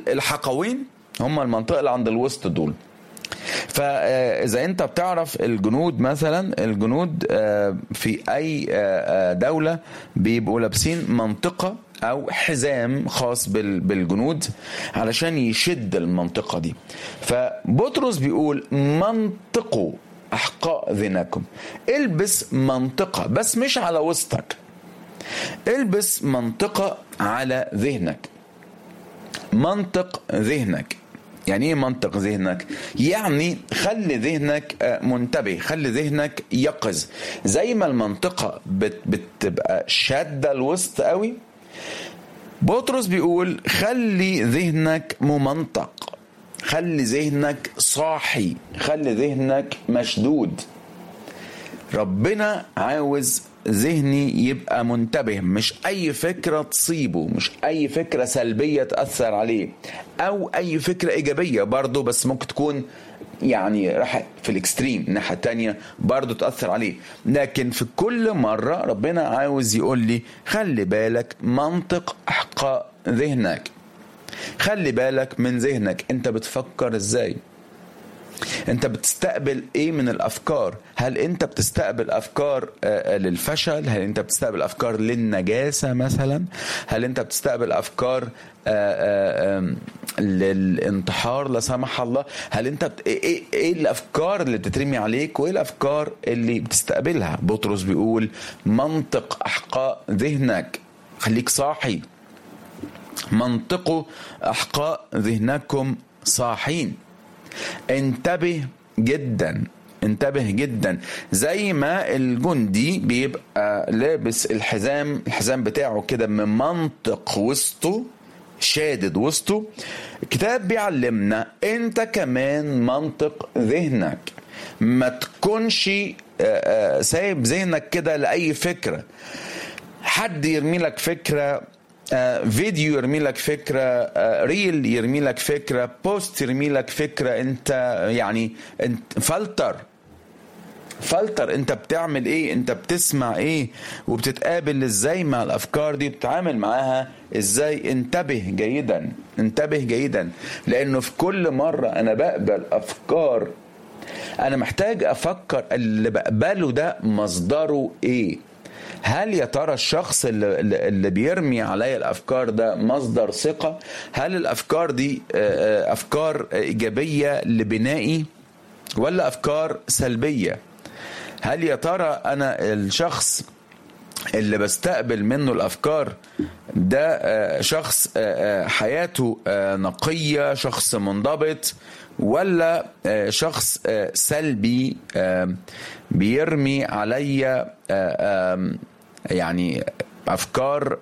الحقوين هم المنطقه اللي عند الوسط دول فاذا انت بتعرف الجنود مثلا الجنود في اي دوله بيبقوا لابسين منطقه او حزام خاص بالجنود علشان يشد المنطقه دي فبطرس بيقول منطقوا احقاء ذهنكم البس منطقه بس مش على وسطك البس منطقه على ذهنك منطق ذهنك يعني ايه منطق ذهنك يعني خلي ذهنك منتبه خلي ذهنك يقظ زي ما المنطقه بت بتبقى شاده الوسط قوي بطرس بيقول خلي ذهنك ممنطق خلي ذهنك صاحي خلي ذهنك مشدود ربنا عاوز ذهني يبقى منتبه مش اي فكره تصيبه مش اي فكره سلبيه تاثر عليه او اي فكره ايجابيه برضه بس ممكن تكون يعني راح في الاكستريم الناحيه التانية برضه تاثر عليه لكن في كل مره ربنا عاوز يقول لي خلي بالك منطق احقاء ذهنك خلي بالك من ذهنك انت بتفكر ازاي انت بتستقبل ايه من الافكار هل انت بتستقبل افكار للفشل هل انت بتستقبل افكار للنجاسه مثلا هل انت بتستقبل افكار للانتحار لا سمح الله هل انت بت... ايه ايه الافكار اللي بتترمي عليك وايه الافكار اللي بتستقبلها بطرس بيقول منطق احقاء ذهنك خليك صاحي منطقوا احقاء ذهنكم صاحين انتبه جدا انتبه جدا زي ما الجندي بيبقى لابس الحزام الحزام بتاعه كده من منطق وسطه شادد وسطه الكتاب بيعلمنا انت كمان منطق ذهنك ما تكونش سايب ذهنك كده لاي فكره حد يرمي لك فكره فيديو يرمي لك فكرة ريل يرمي لك فكرة بوست يرمي لك فكرة انت يعني انت فلتر فلتر انت بتعمل ايه انت بتسمع ايه وبتتقابل ازاي مع الافكار دي بتتعامل معاها ازاي انتبه جيدا انتبه جيدا لانه في كل مرة انا بقبل افكار انا محتاج افكر اللي بقبله ده مصدره ايه هل يا ترى الشخص اللي, اللي بيرمي عليا الافكار ده مصدر ثقه هل الافكار دي افكار ايجابيه لبنائي ولا افكار سلبيه هل يا ترى انا الشخص اللي بستقبل منه الافكار ده شخص حياته نقيه شخص منضبط ولا شخص سلبي بيرمي عليا يعني افكار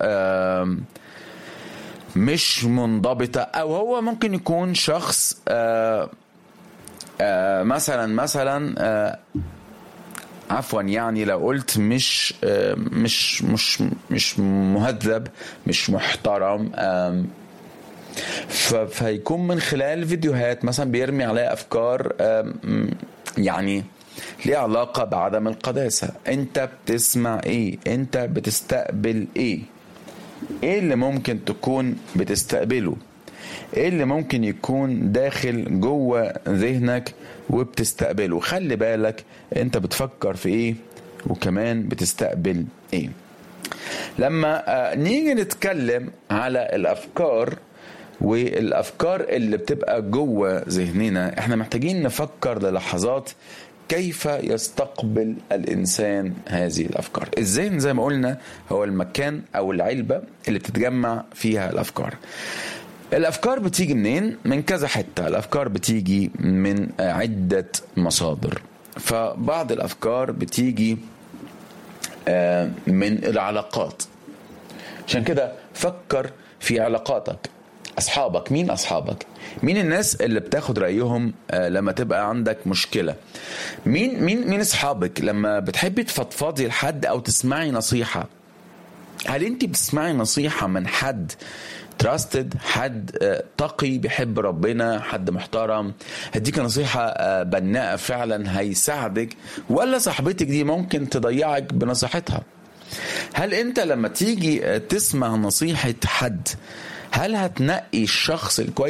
مش منضبطه او هو ممكن يكون شخص مثلا مثلا عفوا يعني لو قلت مش مش مش مش مهذب مش محترم فيكون من خلال فيديوهات مثلا بيرمي عليها افكار يعني ليه علاقة بعدم القداسة انت بتسمع ايه انت بتستقبل ايه ايه اللي ممكن تكون بتستقبله ايه اللي ممكن يكون داخل جوه ذهنك وبتستقبله خلي بالك انت بتفكر في ايه وكمان بتستقبل ايه لما نيجي نتكلم على الافكار والافكار اللي بتبقى جوه ذهننا احنا محتاجين نفكر للحظات كيف يستقبل الانسان هذه الافكار الذهن زي ما قلنا هو المكان او العلبه اللي بتتجمع فيها الافكار الافكار بتيجي منين من كذا حته الافكار بتيجي من عده مصادر فبعض الافكار بتيجي من العلاقات عشان كده فكر في علاقاتك اصحابك مين اصحابك مين الناس اللي بتاخد رايهم لما تبقى عندك مشكله مين مين مين اصحابك لما بتحبي تفضفضي لحد او تسمعي نصيحه هل انت بتسمعي نصيحه من حد تراستد حد تقي بيحب ربنا حد محترم هديك نصيحة بناءة فعلا هيساعدك ولا صاحبتك دي ممكن تضيعك بنصيحتها هل انت لما تيجي تسمع نصيحة حد هل هتنقي الشخص الكويس